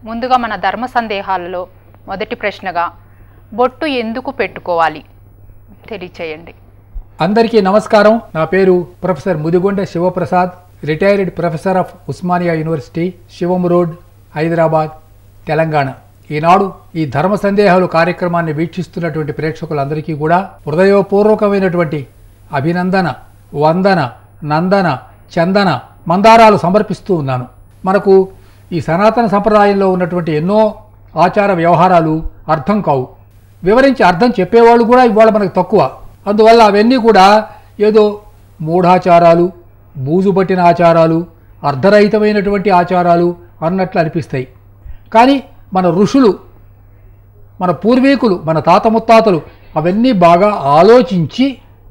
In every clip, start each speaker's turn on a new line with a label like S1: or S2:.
S1: ముందుగా మన ధర్మ సందేహాలలో మొదటి ప్రశ్నగా బొట్టు ఎందుకు పెట్టుకోవాలి తెలియచేయండి
S2: అందరికీ నమస్కారం నా పేరు professor Mudigonda Sivaprasad retired professor of Osmania university Shivam road Hyderabad Telangana Eenadu ఈ ధర్మ సందేహాలు కార్యక్రమాన్ని వీక్షిస్తున్నటువంటి ప్రేక్షకులందరికీ కూడా హృదయపూర్వకమైనటువంటి అభినందన వందన నందన చందన మందారాలు సమర్పిస్తూ ఉన్నాను మనకు ఈ సనాతన సంప్రదాయంలో ఉన్నటువంటి ఎన్నో ఆచార వ్యవహారాలు అర్థం కావు వివరించి అర్థం చెప్పేవాళ్ళు కూడా ఇవాళ మనకు తక్కువ అందువల్ల అవన్నీ కూడా ఏదో మూఢాచారాలు బూజు పట్టిన ఆచారాలు అర్ధరహితమైనటువంటి ఆచారాలు అన్నట్లు అనిపిస్తాయి కానీ మన ఋషులు మన పూర్వీకులు మన తాత ముత్తాతలు అవన్నీ బాగా ఆలోచించి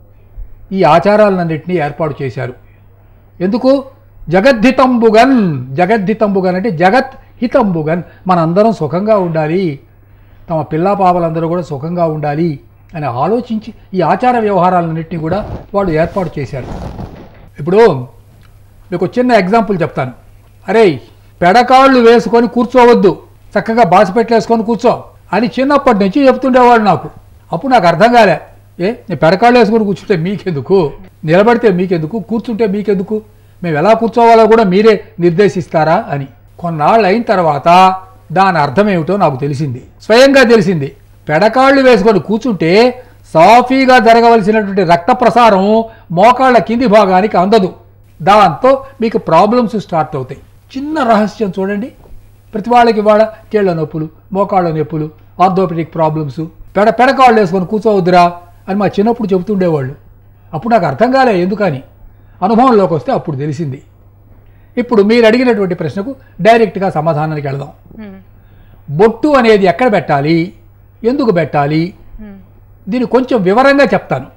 S2: ఈ ఆచారాలన్నింటినీ ఏర్పాటు చేశారు ఎందుకు జగద్ధితంబుగన్ జగద్ధితంబుగన్ అంటే జగత్ హితంబుగన్ మనందరం సుఖంగా ఉండాలి తమ పిల్లా పాపలందరూ కూడా సుఖంగా ఉండాలి అని ఆలోచించి ఈ ఆచార వ్యవహారాలన్నింటినీ కూడా వాళ్ళు ఏర్పాటు చేశారు ఇప్పుడు మీకు ఒక చిన్న ఎగ్జాంపుల్ చెప్తాను అరే పెడకాళ్ళు వేసుకొని కూర్చోవద్దు చక్కగా బాసిపెట్టేసుకొని కూర్చో అని చిన్నప్పటి నుంచి చెప్తుండేవాడు నాకు అప్పుడు నాకు అర్థం కాలే ఏ నేను పెడకాళ్ళు వేసుకొని కూర్చుంటే మీకెందుకు నిలబడితే మీకెందుకు కూర్చుంటే మీకెందుకు మేము ఎలా కూర్చోవాలో కూడా మీరే నిర్దేశిస్తారా అని కొన్నాళ్ళు అయిన తర్వాత దాని అర్థం ఏమిటో నాకు తెలిసింది స్వయంగా తెలిసింది పెడకాళ్ళు వేసుకొని కూర్చుంటే సాఫీగా జరగవలసినటువంటి రక్త ప్రసారం మోకాళ్ళ కింది భాగానికి అందదు దాంతో మీకు ప్రాబ్లమ్స్ స్టార్ట్ అవుతాయి చిన్న రహస్యం చూడండి ప్రతి వాళ్ళకి వాళ్ళ కీళ్ళ నొప్పులు మోకాళ్ళ నొప్పులు ఆర్థోపెడిక్ ప్రాబ్లమ్స్ పెడ పెడకాళ్ళు వేసుకొని కూర్చోవద్దురా అని మా చిన్నప్పుడు చెబుతుండేవాళ్ళు అప్పుడు నాకు అర్థం కాలే ఎందుకని అనుభవంలోకి వస్తే అప్పుడు తెలిసింది ఇప్పుడు మీరు అడిగినటువంటి ప్రశ్నకు డైరెక్ట్గా సమాధానానికి వెళదాం
S1: మ్మ్.
S2: బొట్టు అనేది ఎక్కడ పెట్టాలి ఎందుకు పెట్టాలి
S1: మ్మ్.
S2: దీన్ని కొంచెం వివరంగా చెప్తాను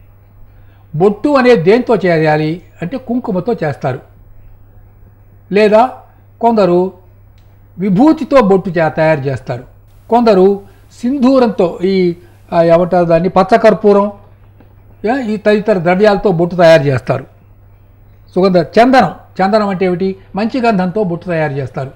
S2: బొట్టు అనేది దేంతో చేయాలి అంటే కుంకుమతో చేస్తారు లేదా కొందరు విభూతితో బొట్టు చే తయారు చేస్తారు కొందరు సింధూరంతో ఈ ఆ, ఏమంటారు దాన్ని పచ్చకర్పూరం ఏ, ఈ తదితర ద్రవ్యాలతో బొట్టు తయారు చేస్తారు సుగంధ చందనం చందనం అంటే ఏమిటి మంచి గంధంతో బొట్టు తయారు చేస్తారు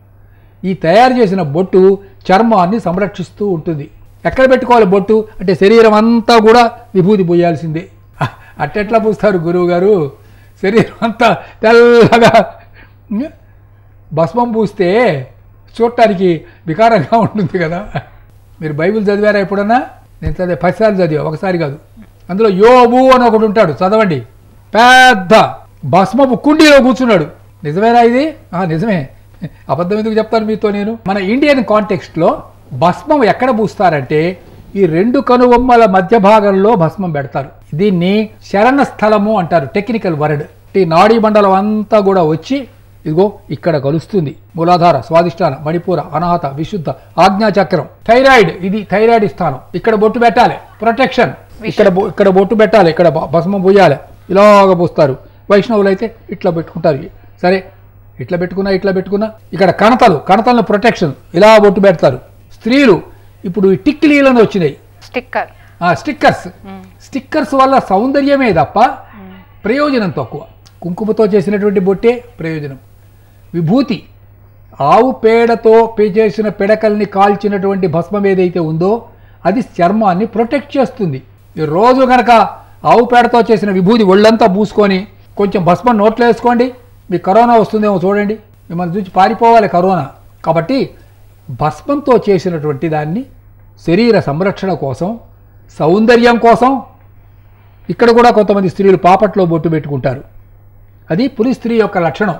S2: ఈ తయారు చేసిన బొట్టు చర్మాన్ని సంరక్షిస్తూ ఉంటుంది ఎక్కడ పెట్టుకోవాలి బొట్టు అంటే శరీరం అంతా కూడా విభూతి పోయాల్సిందే అహ్, అట్టెట్లా పూస్తారు గురువు గారు శరీరం అంతా తెల్లగా ఉం? భస్మం పూస్తే చూడటానికి వికారంగా ఉంటుంది కదా మీరు బైబిల్ చదివారా ఎప్పుడన్నా నేను చదివే పదిసార్లు చదివా ఒకసారి కాదు అందులో యోబు అని ఒకడు ఉంటాడు చదవండి పెద్ద భస్మపు కుండీలో కూర్చున్నాడు నిజమేనా ఇది ఆ, నిజమే అబద్ధం ఎందుకు చెప్తాను మీతో నేను మన ఇండియన్ కాంటెక్స్ట్లో భస్మం ఎక్కడ పూస్తారంటే ఈ రెండు కనుబొమ్మల మధ్య భాగంలో భస్మం పెడతారు దీన్ని శరణ స్థలము అంటారు టెక్నికల్ వర్డ్ ఈ నాడీ మండలం అంతా కూడా వచ్చి ఇదిగో ఇక్కడ కలుస్తుంది మూలాధార స్వాదిష్టాన మణిపూర అనాహత విశుద్ధ ఆజ్ఞాచక్రం థైరాయిడ్ ఇది థైరాయిడ్ స్థానం ఇక్కడ బొట్టు పెట్టాలి ప్రొటెక్షన్ ఇక్కడ బొ- ఇక్కడ బొట్టు పెట్టాలి ఇక్కడ భ- భస్మం పోయాలి ఇలాగ పోస్తారు వైష్ణవులు అయితే ఇట్లా పెట్టుకుంటారు సరే ఇట్లా పెట్టుకున్నా ఇట్లా పెట్టుకున్నా ఇక్కడ కణతలు కణతలను ప్రొటెక్షన్ ఇలా బొట్టు పెడతారు స్త్రీలు ఇప్పుడు ఈ టిక్లీలను వచ్చినాయి
S1: స్టిక్కర్
S2: ఆ స్టిక్కర్స్
S1: మ్మ్.
S2: స్టిక్కర్స్ వల్ల సౌందర్యమే తప్ప ప్రయోజనం తక్కువ కుంకుమతో చేసినటువంటి బొట్టే ప్రయోజనం విభూతి ఆవు పేడతో పే- చేసిన పిడకల్ని కాల్చినటువంటి భస్మం ఏదైతే ఉందో అది చర్మాన్ని ప్రొటెక్ట్ చేస్తుంది ఈ రోజు కనుక ఆవు పేడతో చేసిన విభూతి ఒళ్ళంతా పూసుకొని కొంచెం భస్మం నోట్లో వేసుకోండి మీకు కరోనా వస్తుందేమో చూడండి మిమ్మల్ని చూసి పారిపోవాలి కరోనా కాబట్టి భస్మంతో చేసినటువంటి దాన్ని శరీర సంరక్షణ కోసం సౌందర్యం కోసం ఇక్కడ కూడా కొంతమంది స్త్రీలు పాపట్లో బొట్టు పెట్టుకుంటారు అది పులి స్త్రీ యొక్క లక్షణం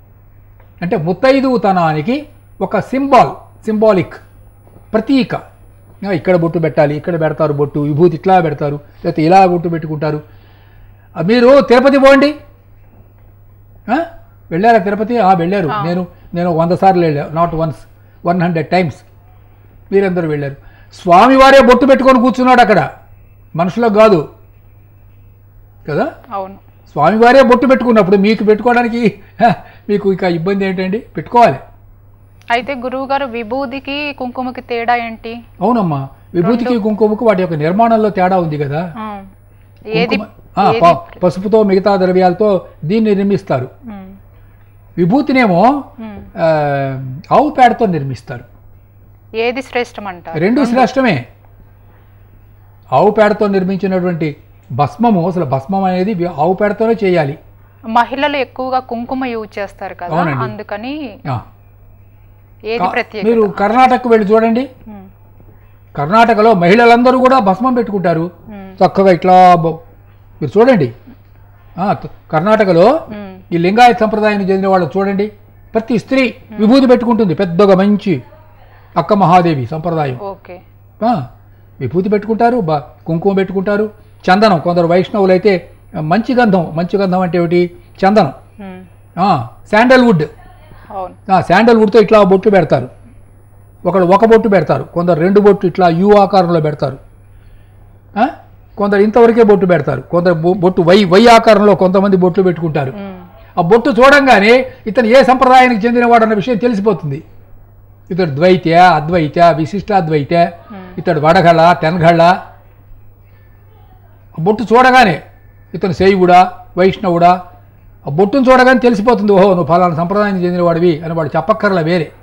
S2: అంటే ముత్తైదువుతనానికి ఒక సింబాల్ సింబాలిక్ ప్రతీక ఆ, ఇక్కడ బొట్టు పెట్టాలి ఇక్కడ పెడతారు బొట్టు విభూతి ఇట్లా పెడతారు లేకపోతే ఇలా బొట్టు పెట్టుకుంటారు ఆ, మీరు తిరుపతి పోండి ఆ? వెళ్ళారా తిరుపతి ఆ, వెళ్ళారు నేను నేను వంద సార్లు వెళ్ళాను not once one hundred times మీరందరూ వెళ్ళారు స్వామివారే బొట్టు పెట్టుకొని కూర్చున్నాడు అక్కడ మనుషులకు కాదు కదా
S1: అవును
S2: స్వామివారే బొట్టు పెట్టుకున్నప్పుడు మీకు పెట్టుకోవడానికి హ, మీకు ఇక ఇబ్బంది ఏంటండి పెట్టుకోవాలి
S1: అయితే గురువు గారు విభూదికి కుంకుమకి తేడా ఏంటి
S2: అవునమ్మా విభూతికి కుంకుమకు వాటి యొక్క నిర్మాణంలో తేడా ఉంది కదా
S1: ఆ. ఏది
S2: కుంకుమ- ఆ, ప- పసుపుతో మిగతా ద్రవ్యాలతో దీన్ని నిర్మిస్తారు
S1: మ్మ్.
S2: విభూతినేమో
S1: మ్మ్.
S2: ఆ, ఆవు పేడతో నిర్మిస్తారు
S1: ఏది శ్రేష్టం అంటారు
S2: రెండు శ్రేష్టమే ఆవు పేడతో నిర్మించినటువంటి భస్మము అసలు భస్మం అనేది వి- ఆవు పేడతోనే చేయాలి
S1: మహిళలు ఎక్కువగా కుంకుమ యూజ్ చేస్తారు కదా
S2: అవునండి.
S1: అందుకని
S2: ఆ.
S1: ఏది
S2: కా-
S1: ప్రత్యేకత
S2: మీరు కర్ణాటకకు వెళ్ళి చూడండి
S1: ఉమ్,
S2: కర్ణాటకలో మహిళలందరూ కూడా భస్మం పెట్టుకుంటారు
S1: ఉమ్,
S2: చక్కగా ఇట్లా బ- మీరు చూడండి ఆ, త- కర్ణాటకలో
S1: ఉమ్,
S2: ఈ లింగాయత్ సంప్రదాయానికి చెందిన వాళ్ళు చూడండి ప్రతి స్త్రీ విభూతి పెట్టుకుంటుంది పెద్దగా మంచి అక్క మహాదేవి సంప్రదాయం
S1: ఓకే
S2: ఆ, విభూతి పెట్టుకుంటారు బ కుంకుమ పెట్టుకుంటారు చందనం కొందరు వైష్ణవులు అయితే మంచి గంధం మంచి గంధం అంటే ఏమిటి చందనం
S1: ఉమ్,
S2: ఆ, శాండల్వుడ్
S1: అవును
S2: ఆ, శాండల్వుడ్తో ఇట్లా బొట్లు పెడతారు ఒకడు ఒక బొట్టు పెడతారు కొందరు రెండు బొట్టు ఇట్లా యూ ఆకారంలో పెడతారు ఆ? కొందరు ఇంతవరకే బొట్టు పెడతారు కొందరు బొ- బొట్టు వై వై ఆకారంలో కొంతమంది బొట్లు పెట్టుకుంటారు
S1: ఉమ్,
S2: ఆ బొట్టు చూడంగానే ఇతను ఏ సంప్రదాయానికి చెందినవాడు అన్న విషయం తెలిసిపోతుంది ఇతడు ద్వైత అద్వైత విశిష్టాద్వైత ఇతడు వడగళ్ళ తెనగళ్ళ ఆ బొట్టు చూడగానే ఇతను శైవుడా వైష్ణవుడా ఆ బొట్టును చూడగానే తెలిసిపోతుంది ఓహో నువ్వు ఫలానా సంప్రదాయానికి చెందినవాడివి అని వాడు చెప్పక్కర్లా వేరే